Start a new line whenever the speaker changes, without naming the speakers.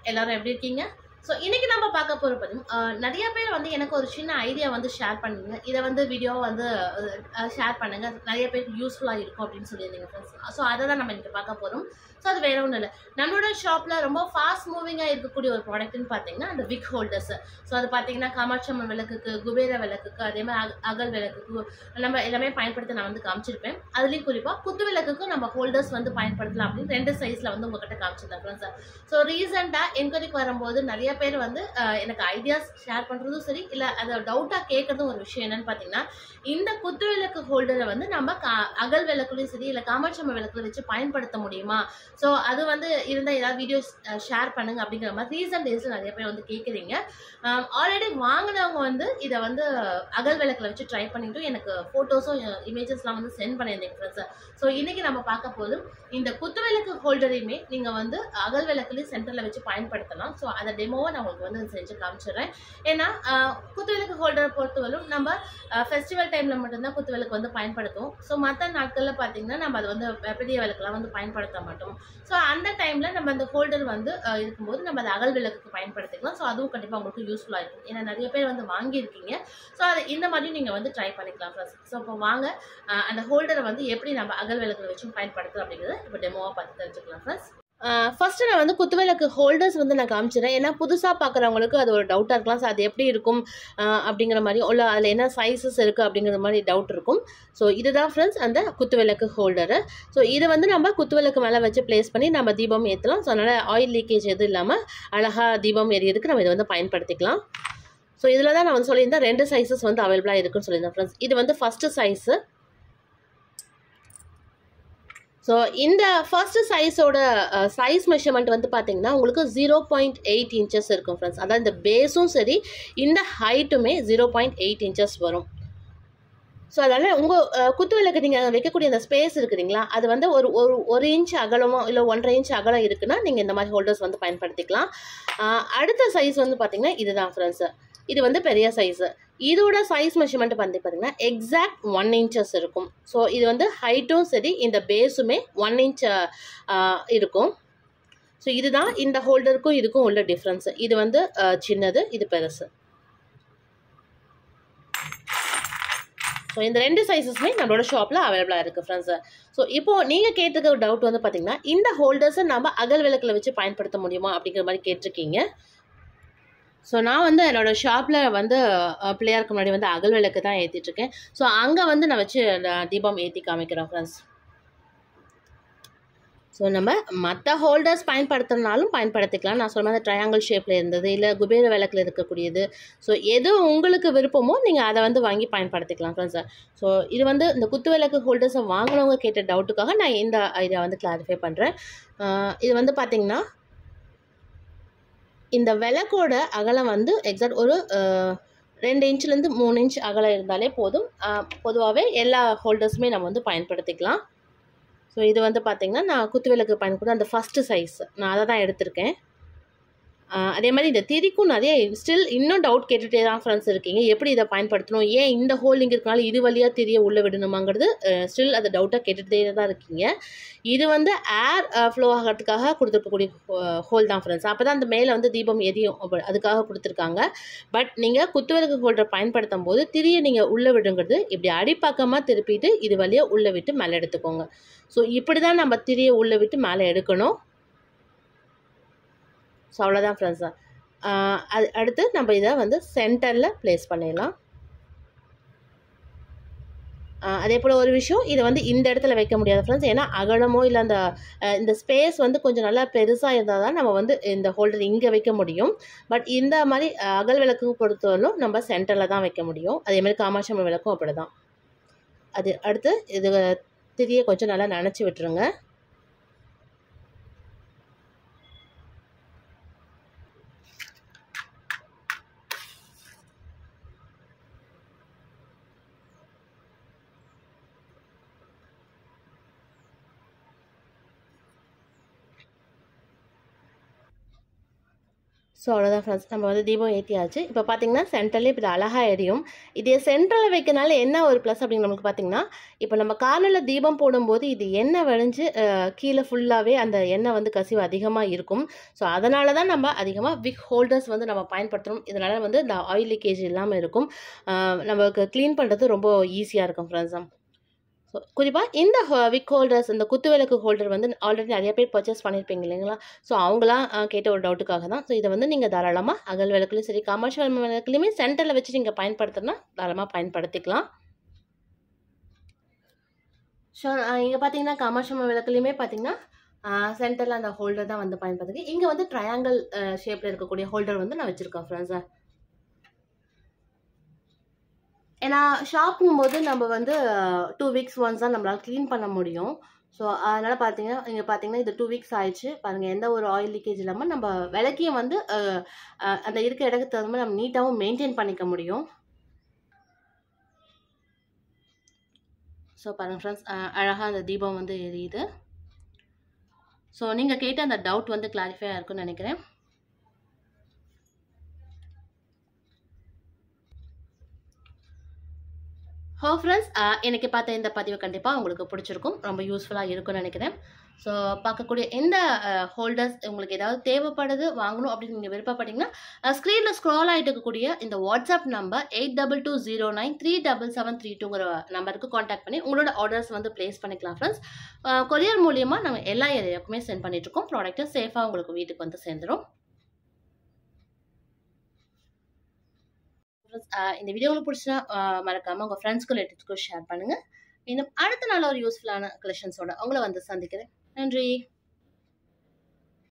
எல்லாரும் எப்படி இருக்கீங்க ஸோ இன்னைக்கு நம்ம பார்க்க போகிற பார்த்தீங்கன்னா நிறைய பேர் வந்து எனக்கு ஒரு சின்ன ஐடியா வந்து ஷேர் பண்ணுங்க இதை வந்து வீடியோ வந்து ஷேர் பண்ணுங்க நிறைய பேருக்கு யூஸ்ஃபுல்லாக இருக்கும் அப்படின்னு சொல்லியிருந்தீங்க ஃப்ரெண்ட்ஸ் ஸோ அதை தான் நம்ம இன்னைக்கு பார்க்க போகிறோம் ஸோ அது வேற ஒன்றும் இல்லை நம்மளோட ஷாப்பில் ரொம்ப ஃபாஸ்ட் மூவிங்காக இருக்கக்கூடிய ஒரு ப்ராடக்ட்னு பார்த்தீங்கன்னா அந்த விக் ஹோல்டர்ஸ் ஸோ அது பார்த்தீங்கன்னா காமாட்சம்மன் விளக்குக்கு குபேர விளக்குக்கு அதே மாதிரி அக- அகல் விளக்குக்கு நம்ம எல்லாமே பயன்படுத்த நான் வந்து காமிச்சிருப்பேன் அதுலேயும் குறிப்பாக குத்து விளக்குக்கும் நம்ம ஹோல்டர்ஸ் வந்து பயன்படுத்தலாம் அப்படின்னு ரெண்டு சைஸில் வந்து உங்ககிட்ட காமிச்சிருந்தேன் ஃப்ரெண்ட்ஸ் ஸோ ரீசெண்டாக என்கொயரிக்கு வரும்போது நிறைய பேர் வந்து அஹ், எனக்கு ஐடியாஸ் ஷேர் பண்ணுறதும் சரி இல்லை அதை டவுட்டாக கேட்குறதும் ஒரு விஷயம் என்னன்னு பார்த்தீங்கன்னா இந்த குத்து விளக்கு ஹோல்டரை வந்து நம்ம கா அகல் விளக்குலையும் சரி இல்லை காமாட்சம்ம விளக்குல வச்சு பயன்படுத்த முடியுமா ஸோ அது வந்து இருந்தால் ஏதாவது வீடியோஸ் ஷேர் பண்ணுங்க அப்படிங்கிற மாதிரி ரீசன்ட் டேஸில் நிறைய பேர் வந்து கேட்குறீங்க ஆல்ரெடி வாங்கினவங்க வந்து இதை வந்து அகல் விளக்கில் வச்சு ட்ரை பண்ணிட்டு எனக்கு ஃபோட்டோஸும் இமேஜஸ்லாம் வந்து சென்ட் பண்ணியிருந்தேங்க ஃப்ரெண்ட்ஸ் ஸோ இன்றைக்கி நம்ம பார்க்க போதும் இந்த குத்து விளக்கு ஹோல்டரையுமே நீங்கள் வந்து அகல் விளக்குலேயும் சென்டரில் வச்சு பயன்படுத்தலாம் ஸோ அதை டெமோவை நான் உங்களுக்கு வந்து செஞ்சு காமிச்சிடுறேன் ஏன்னா ஆஹ், குத்து விளக்கு ஹோல்டரை பொறுத்தவரைக்கும் நம்ம ஃபெஸ்டிவல் டைமில் மட்டும்தான் குத்து விளக்கு வந்து பயன்படுத்துவோம் ஸோ மற்ற நாட்களில் பார்த்தீங்கன்னா நம்ம அது வந்து பெரிய விளக்குலாம் வந்து பயன்படுத்த மாட்டோம் ஸோ அந்த டைமில் நம்ம அந்த ஹோல்டர் வந்து அஹ், இருக்கும்போது நம்ம அந்த அகல் விளக்குக்கு பயன்படுத்திக்கலாம் ஸோ அதுவும் கண்டிப்பாக உங்களுக்கு யூஸ்ஃபுல்லாக இருக்கும் ஏன்னா நிறைய பேர் வந்து வாங்கியிருக்கீங்க ஸோ அது இந்த மாதிரி நீங்கள் வந்து ட்ரை பண்ணிக்கலாம் ஃபர்ஸ்ட் ஸோ இப்போ வாங்க அஹ், அந்த ஹோல்டரை வந்து எப்படி நம்ம அகல் விளக்குல வச்சும் பயன்படுத்துறோம் அப்படிங்கிறத இப்போ டெமோவாக பார்த்து தெரிஞ்சுக்கலாம் ஃபர்ஸ்ட் ஃபர்ஸ்ட் நான் வந்து குத்துவிளக்கு ஹோல்டர்ஸ் வந்து நான் காமிச்சிடுறேன் ஏன்னா புதுசாக பார்க்குறவங்களுக்கு அது ஒரு டவுட்டாக இருக்கலாம் ஸோ அது எப்படி இருக்கும் அஹ், அப்படிங்கிற மாதிரி இல்லை அதில் என்ன சைஸஸ் இருக்குது அப்படிங்கிற மாதிரி டவுட் இருக்கும் ஸோ இதுதான் ஃப்ரெண்ட்ஸ் அந்த குத்துவிளக்கு ஹோல்டரு ஸோ இதை வந்து நம்ம குத்துவிளக்கு மேலே வச்சு ப்ளேஸ் பண்ணி நம்ம தீபம் ஏற்றலாம் ஸோ அதனால் ஆயில் லீக்கேஜ் எதுவும் இல்லாமல் அழகாக தீபம் எரியதுக்கு நம்ம இதை வந்து பயன்படுத்திக்கலாம் ஸோ இதில் தான் நான் வந்து சொல்லியிருந்தேன் ரெண்டு சைஸஸ் வந்து அவைலபிளாக இருக்குன்னு சொல்லியிருந்தேன் ஃப்ரெண்ட்ஸ் இது வந்து ஃபஸ்ட்டு சைஸு ஸோ இந்த ஃபர்ஸ்ட் சைஸோட சைஸ் மெஷர்மெண்ட் வந்து பார்த்தீங்கன்னா உங்களுக்கு ஜீரோ பாயிண்ட் எயிட் இன்ச்சஸ் இருக்கும் ஃப்ரெண்ட்ஸ் அதான் இந்த பேஸும் சரி இந்த ஹைட்டுமே ஜீரோ பாயிண்ட் எயிட் இன்ச்சஸ் வரும் ஸோ அதனால் உங்கள் குத்து விளக்கு நீங்கள் வைக்கக்கூடிய அந்த ஸ்பேஸ் இருக்குதுங்களா அது வந்து ஒரு ஒரு ஒரு இன்ச் அகலமோ இல்லை ஒன்றரை இன்ச் அகலம் இருக்குன்னா நீங்கள் இந்த மாதிரி ஹோல்டர்ஸ் வந்து பயன்படுத்திக்கலாம் அஹ், அடுத்த சைஸ் வந்து பார்த்தீங்கன்னா இதுதான் ஃப்ரெண்ட்ஸு இது வந்து பெரிய சைஸு இதோட சைஸ் மெஷர்மெண்ட் வந்து பார்த்தீங்கன்னா எக்ஸாக்ட் ஒன் இன்ச்சஸ் இருக்கும் ஸோ இது வந்து ஹைட்டும் சரி இந்த பேஸுமே ஒன் இன்ச் இருக்கும் ஸோ இதுதான் இந்த ஹோல்டருக்கும் இதுக்கும் உள்ள டிஃப்ரென்ஸ் இது வந்து அஹ், சின்னது இது பெருசு ஸோ இந்த ரெண்டு சைஸஸுமே நம்மளோட ஷாப்பில் அவைலபிளாக இருக்குது ஃப்ரெண்ட்ஸ் ஸோ இப்போது நீங்கள் கேட்டிருக்க ஒரு டவுட் வந்து பார்த்தீங்கன்னா இந்த ஹோல்டர்ஸை நம்ம அகல் விளக்கில் வச்சு பயன்படுத்த முடியுமா அப்படிங்கிற மாதிரி கேட்டிருக்கீங்க ஸோ நான் வந்து என்னோட ஷாப்பில் வந்து அஹ், பிள்ளையாருக்கு முன்னாடி வந்து அகல் விளக்கு தான் ஏற்றிட்டு இருக்கேன் ஸோ அங்கே வந்து நான் வச்சு நான் தீபம் ஏற்றி காமிக்கிறேன் ஃப்ரெண்ட்ஸ் ஸோ நம்ம மற்ற ஹோல்டர்ஸ் பயன்படுத்துறதுனாலும் பயன்படுத்திக்கலாம் நான் சொன்ன மாதிரி ட்ரையாங்கிள் ஷேப்பில் இருந்தது இல்லை குபேர விளக்கில் இருக்கக்கூடியது ஸோ எது உங்களுக்கு விருப்பமோ நீங்கள் அதை வந்து வாங்கி பயன்படுத்திக்கலாம் ஃப்ரெண்ட்ஸ் ஸோ இது வந்து இந்த குத்து விளக்கு ஹோல்டர்ஸை வாங்கினவங்க கேட்ட டவுட்டுக்காக நான் இந்த ஐடியா வந்து கிளாரிஃபை பண்ணுறேன் இது வந்து பார்த்திங்கன்னா இந்த விளக்கோட அகலம் வந்து எக்ஸாக்ட் ஒரு அஹ், ரெண்டு இன்ச்லேருந்து மூணு இன்ச் அகலம் இருந்தாலே போதும் பொதுவாகவே எல்லா ஹோல்டர்ஸுமே நம்ம வந்து பயன்படுத்திக்கலாம் ஸோ இது வந்து பார்த்திங்கன்னா நான் குத்து விளக்கு பயன்படுத்த அந்த ஃபஸ்ட்டு சைஸ் நான் அதை தான் எடுத்திருக்கேன் ஆஹ் அதே மாதிரி இந்த திரிக்கும் நிறைய ஸ்டில் இன்னும் டவுட் கேட்டுகிட்டே தான் ஃப்ரெண்ட்ஸ் இருக்கீங்க எப்படி இதை பயன்படுத்தணும் ஏன் இந்த ஹோல் இங்கே இருக்கனால இது வழியாக திரிய உள்ளே விடணுமாங்கிறது ஸ்டில் அதை டவுட்டாக கேட்டுகிட்டே தான் இருக்கீங்க இது வந்து ஏர் ஃப்ளோ ஆகிறதுக்காக கொடுத்துருக்கக்கூடிய ஹோல் தான் ஃப்ரெண்ட்ஸ் அப்போ தான் அந்த மேலே வந்து தீபம் எரியும் அப்ப அதுக்காக கொடுத்துருக்காங்க பட் நீங்கள் குத்துவிளக்கு ஹோல்டர் பயன்படுத்தும் போது திரியை நீங்கள் உள்ளே விடுங்கிறது இப்படி அடிப்பக்கமாக திருப்பிட்டு இது வழியாக உள்ளே விட்டு மேலே எடுத்துக்கோங்க ஸோ இப்படி தான் நம்ம திரியை உள்ளே விட்டு மேலே எடுக்கணும் ஸோ அவ்வளோதான் ஃப்ரெண்ட்ஸ் அது அடுத்து நம்ம இதை வந்து சென்டரில் ப்ளேஸ் பண்ணிடலாம் ஆஹ் அதே போல் ஒரு விஷயம் இதை வந்து இந்த இடத்துல வைக்க முடியாது ஃப்ரெண்ட்ஸ் ஏன்னா அகலமோ இல்லை அந்த அஹ் இந்த ஸ்பேஸ் வந்து கொஞ்சம் நல்லா பெருசாக இருந்தால் தான் நம்ம வந்து இந்த ஹோல்டர் இங்கே வைக்க முடியும் பட் இந்த மாதிரி அஹ், அகல் விளக்கு பொறுத்தவரையிலும் நம்ம சென்டரில் தான் வைக்க முடியும் அதே மாதிரி காமாட்சி விளக்கும் அப்படி தான் அது அடுத்து இது திரியை கொஞ்சம் நல்லா நனைச்சி விட்டுருங்க ஸோ அவ்வளோதான் ஃப்ரெண்ட்ஸ் நம்ம வந்து தீபம் ஏற்றியாச்சு இப்போ பார்த்தீங்கன்னா சென்டர்லேயே இப்போ இது அழகாக எரியும் இதே சென்டரில் வைக்கனால என்ன ஒரு ப்ளஸ் அப்படிங்க நம்மளுக்கு பார்த்தீங்கன்னா இப்போ நம்ம கார்னரில் தீபம் போடும்போது இது எண்ணெய் வழிஞ்சு அஹ், கீழே ஃபுல்லாகவே அந்த எண்ணெய் வந்து கசிவு அதிகமாக இருக்கும் ஸோ அதனால தான் நம்ம அதிகமாக விக் ஹோல்டர்ஸ் வந்து நம்ம பயன்படுத்தணும் இதனால் வந்து இந்த ஆயில் லீக்கேஜ் இல்லாமல் இருக்கும் அஹ், நமக்கு க்ளீன் பண்ணுறது ரொம்ப ஈஸியாக இருக்கும் ஃப்ரெண்ட்ஸ் ஸோ குறிப்பாக இந்த விக் ஹோல்டர்ஸ் இந்த குத்துவிளக்கு ஹோல்டர் வந்து ஆல்ரெடி நிறைய பேர் பர்ச்சேஸ் பண்ணியிருப்பீங்க இல்லைங்களா ஸோ அவங்களாம் அஹ், கேட்ட ஒரு டவுட்டுக்காக தான் ஸோ இதை வந்து நீங்கள் தாராளமாக அகல் விளக்குலையும் சரி கமர்ஷியல் விளக்குலையுமே சென்டரில் வச்சு நீங்கள் பயன்படுத்தினா தாராளமாக பயன்படுத்திக்கலாம் ஸோ இங்கே பார்த்தீங்கன்னா கமர்ஷியல் விளக்குலையுமே பார்த்தீங்கன்னா சென்டரில் அந்த ஹோல்டர் தான் வந்து பயன்படுத்துக்கு இங்கே வந்து ட்ரையாங்கிள் ஷேப்பில் இருக்கக்கூடிய ஹோல்டர் வந்து நான் வச்சுருக்கேன் ஃப்ரெண்ட்ஸை ஏன்னா ஷாப்புங்கும் போது நம்ம வந்து டூ வீக்ஸ் ஒன்ஸ் தான் நம்மளால் க்ளீன் பண்ண முடியும் ஸோ அதனால் பார்த்தீங்கன்னா இங்கே பார்த்தீங்கன்னா இது டூ வீக்ஸ் ஆயிடுச்சு பாருங்கள் எந்த ஒரு ஆயில் லீக்கேஜ் இல்லாமல் நம்ம விளக்கையும் வந்து அஹ், அஹ், அந்த இருக்க இடத்துக்கு தகுந்த மாதிரி நம்ம நீட்டாகவும் மெயின்டைன் பண்ணிக்க முடியும் ஸோ பாருங்கள் ஃப்ரெண்ட்ஸ் அழகாக அந்த தீபம் வந்து எரியுது ஸோ நீங்கள் கேட்ட அந்த டவுட் வந்து கிளாரிஃபை இருக்கும்னு நினைக்கிறேன் ஹோ ஃப்ரெண்ட்ஸ் எனக்கு பார்த்த இந்த பதிவு கண்டிப்பாக உங்களுக்கு பிடிச்சிருக்கும் ரொம்ப யூஸ்ஃபுல்லாக இருக்கும்னு நினைக்கிறேன் ஸோ பார்க்கக்கூடிய எந்த ஹோல்டர்ஸ் உங்களுக்கு ஏதாவது தேவைப்படுது வாங்கணும் அப்படின்னு நீங்கள் விருப்பப்பட்டீங்கன்னா ஸ்க்ரீனில் ஸ்க்ரால் ஆகிட்டு இருக்கக்கூடிய இந்த WhatsApp number eight double two zero nine three double seven three டூங்கிற நம்பருக்கு காண்டாக்ட் பண்ணி உங்களோட ஆர்டர்ஸ் வந்து ப்ளேஸ் பண்ணிக்கலாம் ஃப்ரெண்ட்ஸ் கொரியர் மூலியமாக நாங்கள் எல்லா ஏரியாவுக்குமே சென்ட் பண்ணிட்டுருக்கோம் ப்ராடக்ட்டை சேஃபாக உங்களுக்கு வீட்டுக்கு வந்து சேர்ந்துடும் Friends, ஆஹ் இந்த வீடியோ உங்களுக்கு பிடிச்சினா மறக்காமல் உங்கள் ஃப்ரெண்ட்ஸ்க்கு ரிலேட்டிவ்ஸ்க்கும் ஷேர் பண்ணுங்கள் இன்னும் அடுத்த நாள் ஒரு யூஸ்ஃபுல்லான கலெக்ஷன்ஸோட உங்களை வந்து சந்திக்கிறேன் நன்றி